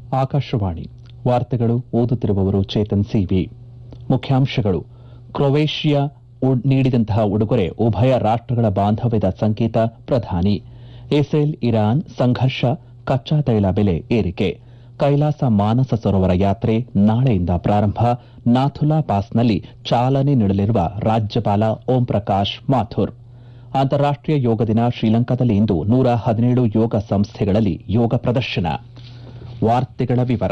ಆಕಾಶವಾಣಿ ವಾರ್ತೆಗಳು ಓದುತ್ತಿರುವವರು ಚೇತನ್ ಸಿವಿ ಮುಖ್ಯಾಂಶಗಳು ಕ್ರೊವೇಷಿಯಾ ಉ- ನೀಡಿದಂತಹ ಉಡುಗೊರೆ ಉಭಯ ರಾಷ್ಟಗಳ ಬಾಂಧವ್ಯದ ಸಂಕೇತ ಪ್ರಧಾನಿ ಇಸ್ರೇಲ್ ಇರಾನ್ ಸಂಘರ್ಷ ಕಚ್ಚಾ ತೈಲ ಬೆಲೆ ಏರಿಕೆ ಕೈಲಾಸ ಮಾನಸ ಸರೋವರ ಯಾತ್ರೆ ನಾಳೆಯಿಂದ ಪ್ರಾರಂಭ ನಾಥುಲಾ ಪಾಸ್ನಲ್ಲಿ ಚಾಲನೆ ನೀಡಲಿರುವ ರಾಜ್ಯಪಾಲ ಓಂ ಪ್ರಕಾಶ್ ಮಾಥುರ್ ಅಂತಾರಾಷ್ಟೀಯ ಯೋಗ ದಿನ ಶ್ರೀಲಂಕಾದಲ್ಲಿ ಇಂದು ನೂರ ಹದಿನೇಳು ಯೋಗ ಸಂಸ್ಥೆಗಳಲ್ಲಿ ಯೋಗ ಪ್ರದರ್ಶನ ವಾರ್ತೆಗಳ ವಿವರ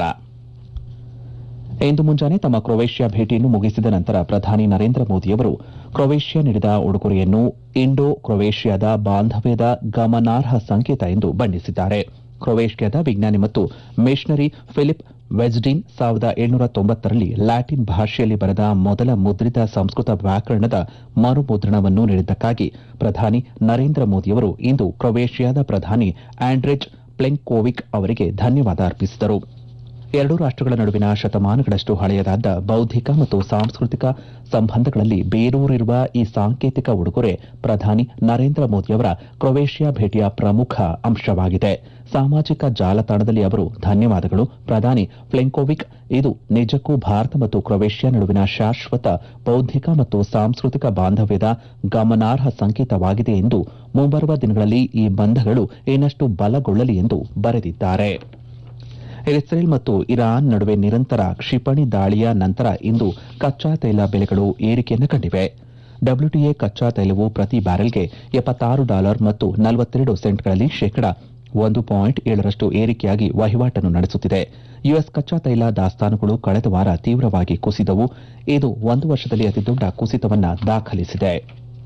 ಇಂದು ಮುಂಜಾನೆ ತಮ್ಮ ಕ್ರೊವೇಷಿಯಾ ಭೇಟಿಯನ್ನು ಮುಗಿಸಿದ ನಂತರ ಪ್ರಧಾನಿ ನರೇಂದ್ರ ಮೋದಿಯವರು ಕ್ರೊವೇಷಿಯಾ ನೀಡಿದ ಉಡುಗೊರೆಯನ್ನು ಇಂಡೋ ಕ್ರೊವೇಷಿಯಾದ ಬಾಂಧವ್ಯದ ಗಮನಾರ್ಹ ಸಂಕೇತ ಎಂದು ಬಣ್ಣಿಸಿದ್ದಾರೆ ಕ್ರೊವೇಷಿಯಾದ ವಿಜ್ಞಾನಿ ಮತ್ತು ಮಿಷನರಿ ಫಿಲಿಪ್ ವೆಜ್ಡಿನ್ ಸಾವಿರದ ಏಳ್ನೂರ ತೊಂಬತ್ತರಲ್ಲಿ ಲ್ಯಾಟಿನ್ ಭಾಷೆಯಲ್ಲಿ ಬರೆದ ಮೊದಲ ಮುದ್ರಿತ ಸಂಸ್ಕೃತ ವ್ಯಾಕರಣದ ಮರುಮುದ್ರಣವನ್ನು ನೀಡಿದ್ದಕ್ಕಾಗಿ ಪ್ರಧಾನಿ ನರೇಂದ್ರ ಮೋದಿಯವರು ಇಂದು ಕ್ರೊವೇಷಿಯಾದ ಪ್ರಧಾನಿ ಆಂಡ್ರೆಜ್ ಪ್ಲೆಂಕೋವಿಕ್ ಅವರಿಗೆ ಧನ್ಯವಾದ ಅರ್ಪಿಸಿದರು ಎರಡೂ ರಾಷ್ಟಗಳ ನಡುವಿನ ಶತಮಾನಗಳಷ್ಟು ಹಳೆಯದಾದ ಬೌದ್ಧಿಕ ಮತ್ತು ಸಾಂಸ್ಕೃತಿಕ ಸಂಬಂಧಗಳಲ್ಲಿ ಬೇರೂರಿರುವ ಈ ಸಾಂಕೇತಿಕ ಉಡುಗೊರೆ ಪ್ರಧಾನಿ ನರೇಂದ್ರ ಮೋದಿಯವರ ಕ್ರೊವೇಷಿಯಾ ಭೇಟಿಯ ಪ್ರಮುಖ ಅಂಶವಾಗಿದೆ ಸಾಮಾಜಿಕ ಜಾಲತಾಣದಲ್ಲಿ ಅವರು ಧನ್ಯವಾದಗಳು ಪ್ರಧಾನಿ ಫ್ಲೆಂಕೋವಿಕ್ ಇದು ನಿಜಕ್ಕೂ ಭಾರತ ಮತ್ತು ಕ್ರೊವೇಷಿಯಾ ನಡುವಿನ ಶಾಶ್ವತ ಬೌದ್ಧಿಕ ಮತ್ತು ಸಾಂಸ್ಕೃತಿಕ ಬಾಂಧವ್ಯದ ಗಮನಾರ್ಹ ಸಂಕೇತವಾಗಿದೆ ಎಂದು ಮುಂಬರುವ ದಿನಗಳಲ್ಲಿ ಈ ಬಂಧಗಳು ಇನ್ನಷ್ಟು ಬಲಗೊಳ್ಳಲಿ ಎಂದು ಬರೆದಿದ್ದಾರೆ ಇಸ್ರೇಲ್ ಮತ್ತು ಇರಾನ್ ನಡುವೆ ನಿರಂತರ ಕ್ಷಿಪಣಿ ದಾಳಿಯ ನಂತರ ಇಂದು ಕಚ್ಚಾ ತೈಲ ಬೆಲೆಗಳು ಏರಿಕೆಯನ್ನು ಕಂಡಿವೆ ಡಬ್ಲ್ಯೂಟಿಎ ಕಚ್ಚಾ ತೈಲವು ಪ್ರತಿ ಬ್ಯಾರೆಲ್ಗೆ ಎಪ್ಪತ್ತಾರು ಡಾಲರ್ ಮತ್ತು ನಲವತ್ತೆರಡು ಸೆಂಟ್ಗಳಲ್ಲಿ ಶೇಕಡ ಒಂದು ಪಾಯಿಂಟ್ ಏಳರಷ್ಟು ಏರಿಕೆಯಾಗಿ ವಹಿವಾಟನ್ನು ನಡೆಸುತ್ತಿದೆ ಯುಎಸ್ ಕಚ್ಚಾ ತೈಲ ದಾಸ್ತಾನುಗಳು ಕಳೆದ ವಾರ ತೀವ್ರವಾಗಿ ಕುಸಿದವು ಇದು ಒಂದು ವರ್ಷದಲ್ಲಿ ಅತಿದೊಡ್ಡ ಕುಸಿತವನ್ನ ದಾಖಲಿಸಿದೆ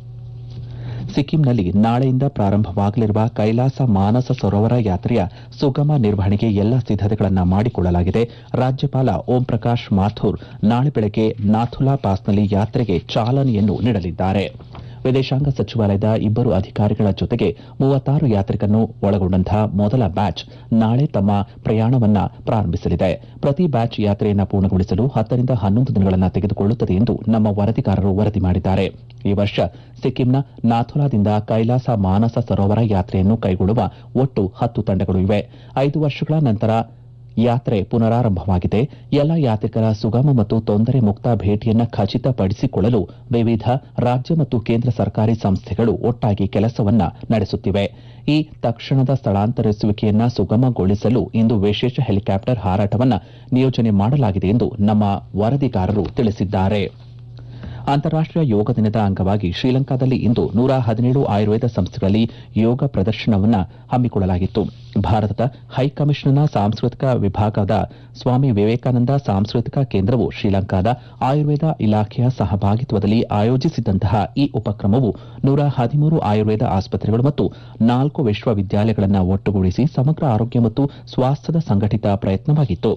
ಸಿಕ್ಕಿಂನಲ್ಲಿ ನಾಳೆಯಿಂದ ಪ್ರಾರಂಭವಾಗಲಿರುವ ಕೈಲಾಸ ಮಾನಸ ಸರೋವರ ಯಾತ್ರೆಯ ಸುಗಮ ನಿರ್ವಹಣೆಗೆ ಎಲ್ಲ ಸಿದ್ದತೆಗಳನ್ನು ಮಾಡಿಕೊಳ್ಳಲಾಗಿದೆ ರಾಜ್ಯಪಾಲ ಓಂ ಪ್ರಕಾಶ್ ಮಾಥುರ್ ನಾಳೆ ಬೆಳಗ್ಗೆ ನಾಥುಲಾ ಪಾಸ್ನಲ್ಲಿ ಯಾತ್ರೆಗೆ ಚಾಲನೆಯನ್ನು ನೀಡಲಿದ್ದಾರೆ ವಿದೇಶಾಂಗ ಸಚಿವಾಲಯದ ಇಬ್ಬರು ಅಧಿಕಾರಿಗಳ ಜೊತೆಗೆ ಮೂವತ್ತಾರು ಯಾತ್ರಿಕರನ್ನು ಒಳಗೊಂಡಂತಹ ಮೊದಲ ಬ್ಯಾಚ್ ನಾಳೆ ತಮ್ಮ ಪ್ರಯಾಣವನ್ನ ಪ್ರಾರಂಭಿಸಲಿದೆ ಪ್ರತಿ ಬ್ಯಾಚ್ ಯಾತ್ರೆಯನ್ನು ಪೂರ್ಣಗೊಳಿಸಲು ಹತ್ತರಿಂದ ಹನ್ನೊಂದು ದಿನಗಳನ್ನು ತೆಗೆದುಕೊಳ್ಳುತ್ತದೆ ಎಂದು ನಮ್ಮ ವರದಿಗಾರರು ವರದಿ ಮಾಡಿದ್ದಾರೆ ಈ ವರ್ಷ ಸಿಕ್ಕಿಂನ ನಾಥುಲಾದಿಂದ ಕೈಲಾಸ ಮಾನಸ ಸರೋವರ ಯಾತ್ರೆಯನ್ನು ಕೈಗೊಳ್ಳುವ ಒಟ್ಟು ಹತ್ತು ತಂಡಗಳು ಇವೆ ಐದು ವರ್ಷಗಳ ನಂತರ ಯಾತ್ರೆ ಪುನರಾರಂಭವಾಗಿದೆ ಎಲ್ಲ ಯಾತ್ರಿಕರ ಸುಗಮ ಮತ್ತು ತೊಂದರೆ ಮುಕ್ತ ಭೇಟಿಯನ್ನು ಖಚಿತಪಡಿಸಿಕೊಳ್ಳಲು ವಿವಿಧ ರಾಜ್ಯ ಮತ್ತು ಕೇಂದ್ರ ಸರ್ಕಾರಿ ಸಂಸ್ಥೆಗಳು ಒಟ್ಟಾಗಿ ಕೆಲಸವನ್ನ ನಡೆಸುತ್ತಿವೆ ಈ ತಕ್ಷಣದ ಸ್ಥಳಾಂತರಿಸುವಿಕೆಯನ್ನ ಸುಗಮಗೊಳಿಸಲು ಇಂದು ವಿಶೇಷ ಹೆಲಿಕಾಪ್ಟರ್ ಹಾರಾಟವನ್ನ ನಿಯೋಜನೆ ಮಾಡಲಾಗಿದೆ ಎಂದು ನಮ್ಮ ವರದಿಗಾರರು ತಿಳಿಸಿದ್ದಾರೆ ಅಂತಾರಾಷ್ಟೀಯ ಯೋಗ ದಿನದ ಅಂಗವಾಗಿ ಶ್ರೀಲಂಕಾದಲ್ಲಿ ಇಂದು ನೂರ ಹದಿನೇಳು ಆಯುರ್ವೇದ ಸಂಸ್ಥೆಗಳಲ್ಲಿ ಯೋಗ ಪ್ರದರ್ಶನವನ್ನು ಹಮ್ಮಿಕೊಳ್ಳಲಾಗಿತ್ತು ಭಾರತದ ಹೈಕಮಿಷನ್ನ ಸಾಂಸ್ಕೃತಿಕ ವಿಭಾಗದ ಸ್ವಾಮಿ ವಿವೇಕಾನಂದ ಸಾಂಸ್ಕೃತಿಕ ಕೇಂದ್ರವು ಶ್ರೀಲಂಕಾದ ಆಯುರ್ವೇದ ಇಲಾಖೆಯ ಸಹಭಾಗಿತ್ವದಲ್ಲಿ ಆಯೋಜಿಸಿದ್ದಂತಹ ಈ ಉಪಕ್ರಮವು ನೂರ ಹದಿಮೂರು ಆಯುರ್ವೇದ ಆಸ್ಪತ್ರೆಗಳು ಮತ್ತು ನಾಲ್ಕು ವಿಶ್ವವಿದ್ಯಾಲಯಗಳನ್ನು ಒಟ್ಟುಗೂಡಿಸಿ ಸಮಗ್ರ ಆರೋಗ್ಯ ಮತ್ತು ಸ್ವಾಸ್ಥ್ಯದ ಸಂಘಟಿತ ಪ್ರಯತ್ನವಾಗಿತ್ತು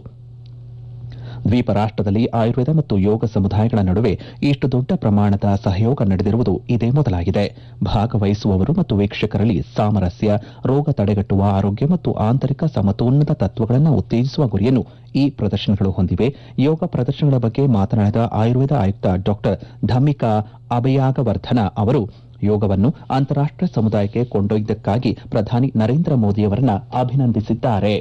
ದ್ವೀಪ ರಾಷ್ಟದಲ್ಲಿ ಆಯುರ್ವೇದ ಮತ್ತು ಯೋಗ ಸಮುದಾಯಗಳ ನಡುವೆ ಇಷ್ಟು ದೊಡ್ಡ ಪ್ರಮಾಣದ ಸಹಯೋಗ ನಡೆದಿರುವುದು ಇದೇ ಮೊದಲಾಗಿದೆ ಭಾಗವಹಿಸುವವರು ಮತ್ತು ವೀಕ್ಷಕರಲ್ಲಿ ಸಾಮರಸ್ಯ ರೋಗ ತಡೆಗಟ್ಟುವ ಆರೋಗ್ಯ ಮತ್ತು ಆಂತರಿಕ ಸಮತೋಲನದ ತತ್ವಗಳನ್ನು ಉತ್ತೇಜಿಸುವ ಗುರಿಯನ್ನು ಈ ಪ್ರದರ್ಶನಗಳು ಹೊಂದಿವೆ ಯೋಗ ಪ್ರದರ್ಶನಗಳ ಬಗ್ಗೆ ಮಾತನಾಡಿದ ಆಯುರ್ವೇದ ಆಯುಕ್ತ ಡಾ ಧಮ್ಮಿಕಾ ಅಭಯಾಗವರ್ಧನ ಅವರು ಯೋಗವನ್ನು ಅಂತಾರಾಷ್ಟೀಯ ಸಮುದಾಯಕ್ಕೆ ಕೊಂಡೊಯ್ದಕ್ಕಾಗಿ ಪ್ರಧಾನಿ ನರೇಂದ್ರ ಮೋದಿಯವರನ್ನ ಅಭಿನಂದಿಸಿದ್ದಾರೆ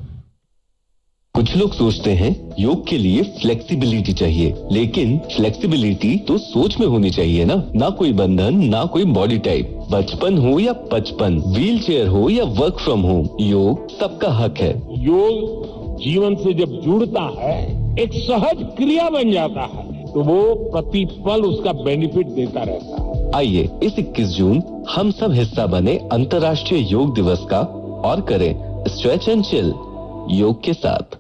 कुछ लोग सोचते हैं योग के लिए फ्लेक्सिबिलिटी चाहिए लेकिन फ्लेक्सिबिलिटी तो सोच में होनी चाहिए ना ना कोई बंधन ना कोई बॉडी टाइप बचपन हो या पचपन व्हील चेयर हो या वर्क फ्रॉम होम योग सबका हक है योग जीवन से जब जुड़ता है एक सहज क्रिया बन जाता है तो वो प्रतिपल उसका बेनिफिट देता रहता है आइए इस 21 जून हम सब हिस्सा बने अंतर्राष्ट्रीय योग दिवस का और करें स्ट्रेच एंड चिल योग के साथ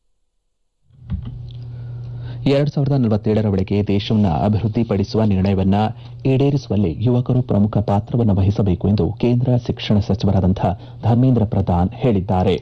ಎರಡ್ ಸಾವಿರದ ನಲವತ್ತೇಳರ ವೇಳೆಗೆ ದೇಶವನ್ನು ಅಭಿವೃದ್ಧಿಪಡಿಸುವ ನಿರ್ಣಯವನ್ನ ಈಡೇರಿಸುವಲ್ಲಿ ಯುವಕರು ಪ್ರಮುಖ ಪಾತ್ರವನ್ನು ವಹಿಸಬೇಕು ಎಂದು ಕೇಂದ್ರ ಶಿಕ್ಷಣ ಸಚಿವರಾದಂತಹ ಧರ್ಮೇಂದ್ರ ಪ್ರಧಾನ್ ಹೇಳಿದ್ದಾರೆ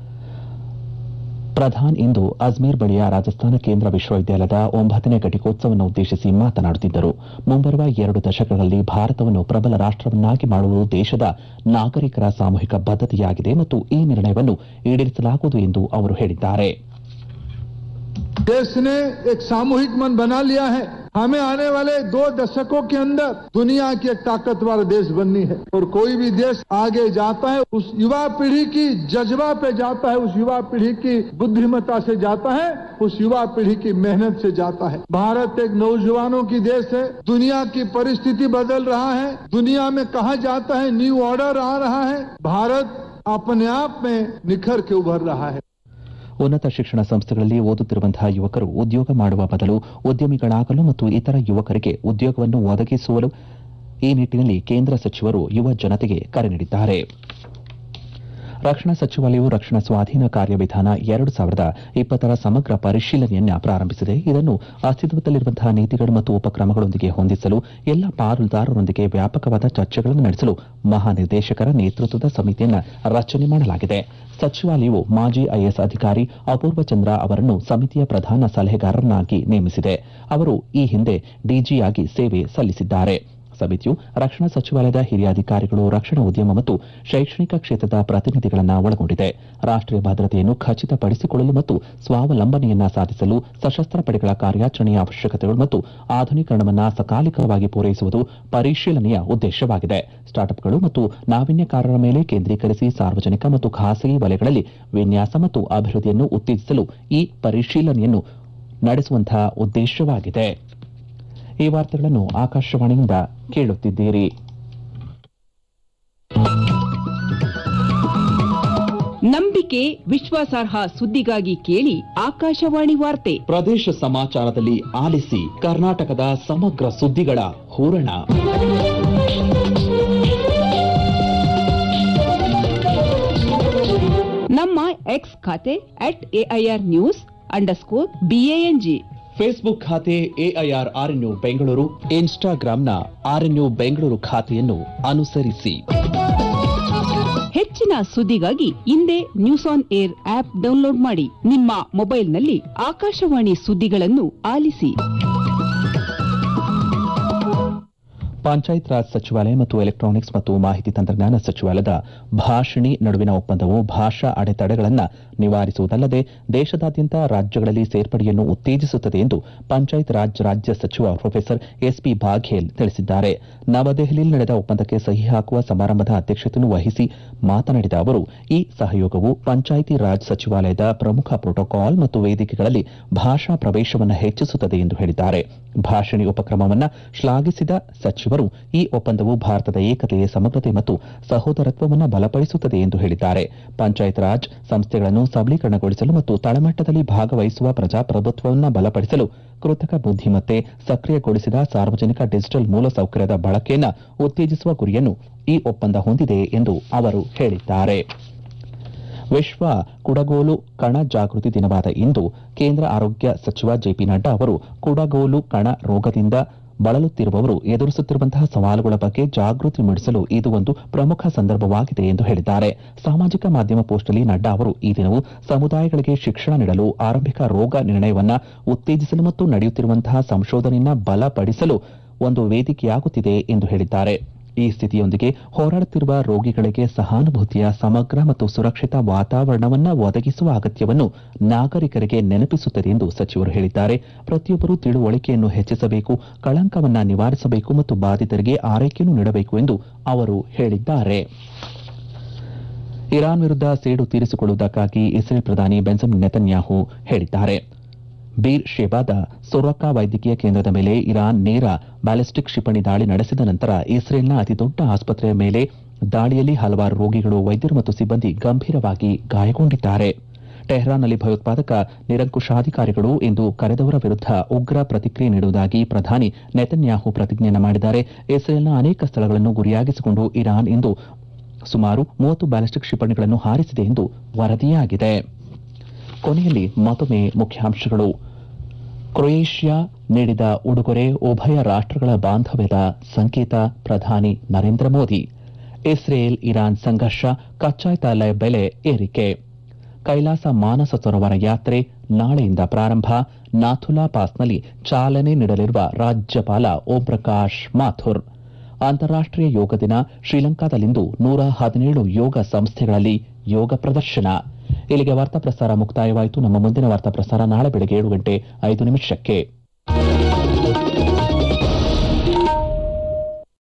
ಪ್ರಧಾನ್ ಇಂದು ಅಜ್ಮೀರ್ ಬಳಿಯ ರಾಜಸ್ಥಾನ ಕೇಂದ್ರ ವಿಶ್ವವಿದ್ಯಾಲಯದ ಒಂಬತ್ತನೇ ಘಟಿಕೋತ್ಸವವನ್ನು ಉದ್ದೇಶಿಸಿ ಮಾತನಾಡುತ್ತಿದ್ದರು ಮುಂಬರುವ ಎರಡು ದಶಕಗಳಲ್ಲಿ ಭಾರತವನ್ನು ಪ್ರಬಲ ರಾಷ್ಟವನ್ನಾಗಿ ಮಾಡುವುದು ದೇಶದ ನಾಗರಿಕರ ಸಾಮೂಹಿಕ ಬದ್ಧತೆಯಾಗಿದೆ ಮತ್ತು ಈ ನಿರ್ಣಯವನ್ನು ಈಡೇರಿಸಲಾಗುವುದು ಎಂದು ಅವರು ಹೇಳಿದ್ದಾರೆ देश ने एक सामूहिक मन बना लिया है हमें आने वाले दो दशकों के अंदर दुनिया की एक ताकतवर देश बननी है और कोई भी देश आगे जाता है उस युवा पीढ़ी की जज्बा पे जाता है उस युवा पीढ़ी की बुद्धिमत्ता से जाता है उस युवा पीढ़ी की मेहनत से जाता है भारत एक नौजवानों की देश है दुनिया की परिस्थिति बदल रहा है दुनिया में कहा जाता है न्यू ऑर्डर आ रहा है भारत अपने आप में निखर के उभर रहा है ಉನ್ನತ ಶಿಕ್ಷಣ ಸಂಸ್ಥೆಗಳಲ್ಲಿ ಓದುತ್ತಿರುವಂತಹ ಯುವಕರು ಉದ್ಯೋಗ ಮಾಡುವ ಬದಲು ಉದ್ಯಮಿಗಳಾಗಲು ಮತ್ತು ಇತರ ಯುವಕರಿಗೆ ಉದ್ಯೋಗವನ್ನು ಒದಗಿಸುವಲು ಈ ನಿಟ್ಟಿನಲ್ಲಿ ಕೇಂದ್ರ ಸಚಿವರು ಯುವ ಜನತೆಗೆ ಕರೆ ನೀಡಿದ್ದಾರೆ ರಕ್ಷಣಾ ಸಚಿವಾಲಯವು ರಕ್ಷಣಾ ಸ್ವಾಧೀನ ಕಾರ್ಯವಿಧಾನ ಎರಡು ಸಾವಿರದ ಇಪ್ಪತ್ತರ ಸಮಗ್ರ ಪರಿಶೀಲನೆಯನ್ನ ಪ್ರಾರಂಭಿಸಿದೆ ಇದನ್ನು ಅಸ್ತಿತ್ವದಲ್ಲಿರುವಂತಹ ನೀತಿಗಳು ಮತ್ತು ಉಪಕ್ರಮಗಳೊಂದಿಗೆ ಹೊಂದಿಸಲು ಎಲ್ಲ ಪಾಲುದಾರರೊಂದಿಗೆ ವ್ಯಾಪಕವಾದ ಚರ್ಚೆಗಳನ್ನು ನಡೆಸಲು ಮಹಾನಿರ್ದೇಶಕರ ನೇತೃತ್ವದ ಸಮಿತಿಯನ್ನ ರಚನೆ ಮಾಡಲಾಗಿದೆ ಸಚಿವಾಲಯವು ಮಾಜಿ ಐಎಸ್ ಅಧಿಕಾರಿ ಅಪೂರ್ವ ಚಂದ್ರ ಅವರನ್ನು ಸಮಿತಿಯ ಪ್ರಧಾನ ಸಲಹೆಗಾರರನ್ನಾಗಿ ನೇಮಿಸಿದೆ ಅವರು ಈ ಹಿಂದೆ ಡಿಜಿಯಾಗಿ ಸೇವೆ ಸಲ್ಲಿಸಿದ್ದಾರೆ ಸಮಿತಿಯು ರಕ್ಷಣಾ ಸಚಿವಾಲಯದ ಹಿರಿಯ ಅಧಿಕಾರಿಗಳು ರಕ್ಷಣಾ ಉದ್ಯಮ ಮತ್ತು ಶೈಕ್ಷಣಿಕ ಕ್ಷೇತ್ರದ ಪ್ರತಿನಿಧಿಗಳನ್ನು ಒಳಗೊಂಡಿದೆ ರಾಷ್ಟೀಯ ಭದ್ರತೆಯನ್ನು ಖಚಿತಪಡಿಸಿಕೊಳ್ಳಲು ಮತ್ತು ಸ್ವಾವಲಂಬನೆಯನ್ನ ಸಾಧಿಸಲು ಸಶಸ್ತ್ರ ಪಡೆಗಳ ಕಾರ್ಯಾಚರಣೆಯ ಅವಶ್ಯಕತೆಗಳು ಮತ್ತು ಆಧುನೀಕರಣವನ್ನು ಸಕಾಲಿಕವಾಗಿ ಪೂರೈಸುವುದು ಪರಿಶೀಲನೆಯ ಉದ್ದೇಶವಾಗಿದೆ ಸ್ಟಾರ್ಟ್ಅಪ್ಗಳು ಮತ್ತು ನಾವೀನ್ಯಕಾರರ ಮೇಲೆ ಕೇಂದ್ರೀಕರಿಸಿ ಸಾರ್ವಜನಿಕ ಮತ್ತು ಖಾಸಗಿ ವಲಯಗಳಲ್ಲಿ ವಿನ್ಯಾಸ ಮತ್ತು ಅಭಿವೃದ್ಧಿಯನ್ನು ಉತ್ತೇಜಿಸಲು ಈ ಪರಿಶೀಲನೆಯನ್ನು ನಡೆಸುವಂತಹ ಉದ್ದೇಶವಾಗಿದೆ ಈ ವಾರ್ತೆಗಳನ್ನು ಆಕಾಶವಾಣಿಯಿಂದ ಕೇಳುತ್ತಿದ್ದೀರಿ ನಂಬಿಕೆ ವಿಶ್ವಾಸಾರ್ಹ ಸುದ್ದಿಗಾಗಿ ಕೇಳಿ ಆಕಾಶವಾಣಿ ವಾರ್ತೆ ಪ್ರದೇಶ ಸಮಾಚಾರದಲ್ಲಿ ಆಲಿಸಿ ಕರ್ನಾಟಕದ ಸಮಗ್ರ ಸುದ್ದಿಗಳ ಹೂರಣ ನಮ್ಮ ಎಕ್ಸ್ ಖಾತೆ at AIR news underscore BANG Facebook ಖಾತೆ ಎಐಆರ್ ಆರ್ಎನ್ಯು ಬೆಂಗಳೂರು ಇನ್ಸ್ಟಾಗ್ರಾಂನ ಆರ್ಎನ್ಯು ಬೆಂಗಳೂರು ಖಾತೆಯನ್ನು ಅನುಸರಿಸಿ ಹೆಚ್ಚಿನ ಸುದ್ದಿಗಾಗಿ ಹಿಂದೆ news on air app download ಮಾಡಿ ನಿಮ್ಮ ಮೊಬೈಲ್ನಲ್ಲಿ ಆಕಾಶವಾಣಿ ಸುದ್ದಿಗಳನ್ನು ಆಲಿಸಿ ಪಂಚಾಯತ್ ರಾಜ್ ಸಚಿವಾಲಯ ಮತ್ತು ಎಲೆಕ್ಟ್ರಾನಿಕ್ಸ್ ಮತ್ತು ಮಾಹಿತಿ ತಂತ್ರಜ್ಞಾನ ಸಚಿವಾಲಯದ ಭಾಷಿಣಿ ನಡುವಿನ ಒಪ್ಪಂದವು ಭಾಷಾ ಅಡೆತಡೆಗಳನ್ನು ನಿವಾರಿಸುವುದಲ್ಲದೆ ದೇಶದಾದ್ಯಂತ ರಾಜ್ಯಗಳಲ್ಲಿ ಸೇರ್ಪಡೆಯನ್ನು ಉತ್ತೇಜಿಸುತ್ತದೆ ಎಂದು ಪಂಚಾಯತ್ ರಾಜ್ ರಾಜ್ಯ ಸಚಿವ ಪ್ರೊಫೆಸರ್ ಎಸ್ಪಿ ಬಾಘೇಲ್ ತಿಳಿಸಿದ್ದಾರೆ ನವದೆಹಲಿಯಲ್ಲಿ ನಡೆದ ಒಪ್ಪಂದಕ್ಕೆ ಸಹಿ ಹಾಕುವ ಸಮಾರಂಭದ ಅಧ್ಯಕ್ಷತೆಯನ್ನು ವಹಿಸಿ ಮಾತನಾಡಿದ ಅವರು ಈ ಸಹಯೋಗವು ಪಂಚಾಯಿತಿ ರಾಜ್ ಸಚಿವಾಲಯದ ಪ್ರಮುಖ ಪ್ರೋಟೋಕಾಲ್ ಮತ್ತು ವೇದಿಕೆಗಳಲ್ಲಿ ಭಾಷಾ ಪ್ರವೇಶವನ್ನು ಹೆಚ್ಚಿಸುತ್ತದೆ ಎಂದು ಹೇಳಿದ್ದಾರೆ ಭಾಷಿಣಿ ಉಪಕ್ರಮವನ್ನು ಶ್ಲಾಘಿಸಿದ ಸಚಿವರು ಈ ಒಪ್ಪಂದವು ಭಾರತದ ಏಕತೆ ಸಮಗ್ರತೆ ಮತ್ತು ಸಹೋದರತ್ವವನ್ನು ಬಲಪಡಿಸುತ್ತದೆ ಎಂದು ಹೇಳಿದ್ದಾರೆ ಪಂಚಾಯತ್ ರಾಜ್ ಸಂಸ್ಥೆಗಳನ್ನು ಸಬಲೀಕರಣಗೊಳಿಸಲು ಮತ್ತು ತಳಮಟ್ಟದಲ್ಲಿ ಭಾಗವಹಿಸುವ ಪ್ರಜಾಪ್ರಭುತ್ವವನ್ನು ಬಲಪಡಿಸಲು ಕೃತಕ ಬುದ್ಧಿಮತ್ತೆ ಸಕ್ರಿಯಗೊಳಿಸಿದ ಸಾರ್ವಜನಿಕ ಡಿಜಿಟಲ್ ಮೂಲಸೌಕರ್ಯದ ಬಳಕೆಯನ್ನು ಉತ್ತೇಜಿಸುವ ಗುರಿಯನ್ನು ಈ ಒಪ್ಪಂದ ಹೊಂದಿದೆ ಎಂದು ಅವರು ಹೇಳಿದ್ದಾರೆ ವಿಶ್ವ ಕುಡಗೋಲು ಕಣ ಜಾಗೃತಿ ದಿನವಾದ ಇಂದು ಕೇಂದ್ರ ಆರೋಗ್ಯ ಸಚಿವ ಜೆಪಿ ನಡ್ಡಾ ಅವರು ಕುಡಗೋಲು ಕಣ ರೋಗದಿಂದ ಬಳಲುತ್ತಿರುವವರು ಎದುರಿಸುತ್ತಿರುವಂತಹ ಸವಾಲುಗಳ ಬಗ್ಗೆ ಜಾಗೃತಿ ಮೂಡಿಸಲು ಇದು ಒಂದು ಪ್ರಮುಖ ಸಂದರ್ಭವಾಗಿದೆ ಎಂದು ಹೇಳಿದ್ದಾರೆ ಸಾಮಾಜಿಕ ಮಾಧ್ಯಮ ಪೋಸ್ಟ್ನಲ್ಲಿ ನಡ್ಡಾ ಅವರು ಈ ದಿನವು ಸಮುದಾಯಗಳಿಗೆ ಶಿಕ್ಷಣ ನೀಡಲು ಆರಂಭಿಕ ರೋಗ ನಿರ್ಣಯವನ್ನ ಉತ್ತೇಜಿಸಲು ಮತ್ತು ನಡೆಯುತ್ತಿರುವಂತಹ ಸಂಶೋಧನೆಯನ್ನ ಬಲಪಡಿಸಲು ಒಂದು ವೇದಿಕೆಯಾಗುತ್ತಿದೆ ಎಂದು ಹೇಳಿದ್ದಾರೆ ಈ ಸ್ಥಿತಿಯೊಂದಿಗೆ ಹೋರಾಡುತ್ತಿರುವ ರೋಗಿಗಳಿಗೆ ಸಹಾನುಭೂತಿಯ ಸಮಗ್ರ ಮತ್ತು ಸುರಕ್ಷಿತ ವಾತಾವರಣವನ್ನು ಒದಗಿಸುವ ಅಗತ್ಯವನ್ನು ನಾಗರಿಕರಿಗೆ ನೆನಪಿಸುತ್ತದೆ ಎಂದು ಸಚಿವರು ಹೇಳಿದ್ದಾರೆ ಪ್ರತಿಯೊಬ್ಬರೂ ತಿಳುವಳಿಕೆಯನ್ನು ಹೆಚ್ಚಿಸಬೇಕು ಕಳಂಕವನ್ನ ನಿವಾರಿಸಬೇಕು ಮತ್ತು ಬಾಧಿತರಿಗೆ ಆರೈಕೆಯನ್ನು ನೀಡಬೇಕು ಎಂದು ಅವರು ಹೇಳಿದ್ದಾರೆ ಇರಾನ್ ವಿರುದ್ಧ ಸೇಡು ತೀರಿಸಿಕೊಳ್ಳುವುದಕ್ಕಾಗಿ ಇಸ್ರೇಲ್ ಪ್ರಧಾನಿ ಬೆಂಜಮಿನ್ ನೆತನ್ಯಾಹು ಹೇಳಿದ್ದಾರೆ ಬೀರ್ ಶೇಬಾದ ಸೊರೊಕಾ ವೈದ್ಯಕೀಯ ಕೇಂದ್ರದ ಮೇಲೆ ಇರಾನ್ ನೇರ ಬ್ಯಾಲಿಸ್ಟಿಕ್ ಕ್ಷಿಪಣಿ ದಾಳಿ ನಡೆಸಿದ ನಂತರ ಇಸ್ರೇಲ್ನ ಅತಿದೊಡ್ಡ ಆಸ್ಪತ್ರೆಯ ಮೇಲೆ ದಾಳಿಯಲ್ಲಿ ಹಲವಾರು ರೋಗಿಗಳು ವೈದ್ಯರು ಮತ್ತು ಸಿಬ್ಬಂದಿ ಗಂಭೀರವಾಗಿ ಗಾಯಗೊಂಡಿದ್ದಾರೆ ಟೆಹರಾನ್ನಲ್ಲಿ ಭಯೋತ್ಪಾದಕ ನಿರಂಕುಶಾಧಿಕಾರಿಗಳು ಎಂದು ಕರೆದವರ ವಿರುದ್ಧ ಉಗ್ರ ಪ್ರತಿಕ್ರಿಯೆ ನೀಡುವುದಾಗಿ ಪ್ರಧಾನಿ ನೆತನ್ಯಾಹು ಪ್ರತಿಜ್ಞೆಯನ್ನು ಮಾಡಿದ್ದಾರೆ ಇಸ್ರೇಲ್ನ ಅನೇಕ ಸ್ಥಳಗಳನ್ನು ಗುರಿಯಾಗಿಸಿಕೊಂಡು ಇರಾನ್ ಇಂದು ಸುಮಾರು ಮೂವತ್ತು ಬ್ಯಾಲಿಸ್ಟಿಕ್ ಕ್ಷಿಪಣಿಗಳನ್ನು ಹಾರಿಸಿದೆ ಎಂದು ವರದಿಯಾಗಿದೆ ಕೊನೆಯಲ್ಲಿ ಮತ್ತೊಮ್ಮೆ ಮುಖ್ಯಾಂಶಗಳು ಕ್ರೊಯೇಷಿಯಾ ನೀಡಿದ ಉಡುಗೊರೆ ಉಭಯ ರಾಷ್ಟ್ರಗಳ ಬಾಂಧವ್ಯದ ಸಂಕೇತ ಪ್ರಧಾನಿ ನರೇಂದ್ರ ಮೋದಿ ಇಸ್ರೇಲ್ ಇರಾನ್ ಸಂಘರ್ಷ ಕಚ್ಚಾ ತೈಲ ಬೆಲೆ ಏರಿಕೆ ಕೈಲಾಸ ಮಾನಸ ಸರೋವರ ಯಾತ್ರೆ ನಾಳೆಯಿಂದ ಪ್ರಾರಂಭ ನಾಥುಲಾ ಪಾಸ್ನಲ್ಲಿ ಚಾಲನೆ ನೀಡಲಿರುವ ರಾಜ್ಯಪಾಲ ಓಂ ಪ್ರಕಾಶ್ ಮಾಥುರ್ ಅಂತಾರಾಷ್ಟೀಯ ಯೋಗ ದಿನ ಶ್ರೀಲಂಕಾದಲ್ಲಿಂದು ನೂರ ಹದಿನೇಳು ಯೋಗ ಸಂಸ್ಥೆಗಳಲ್ಲಿ ಯೋಗ ಪ್ರದರ್ಶನ ಇಲ್ಲಿಗೆ ವಾರ್ತಾ ಪ್ರಸಾರ ಮುಕ್ತಾಯವಾಯಿತು ನಮ್ಮ ಮುಂದಿನ ವಾರ್ತಾ ಪ್ರಸಾರ ನಾಳೆ ಬೆಳಗ್ಗೆ ಏಳು ಗಂಟೆ ಐದು ನಿಮಿಷಕ್ಕೆ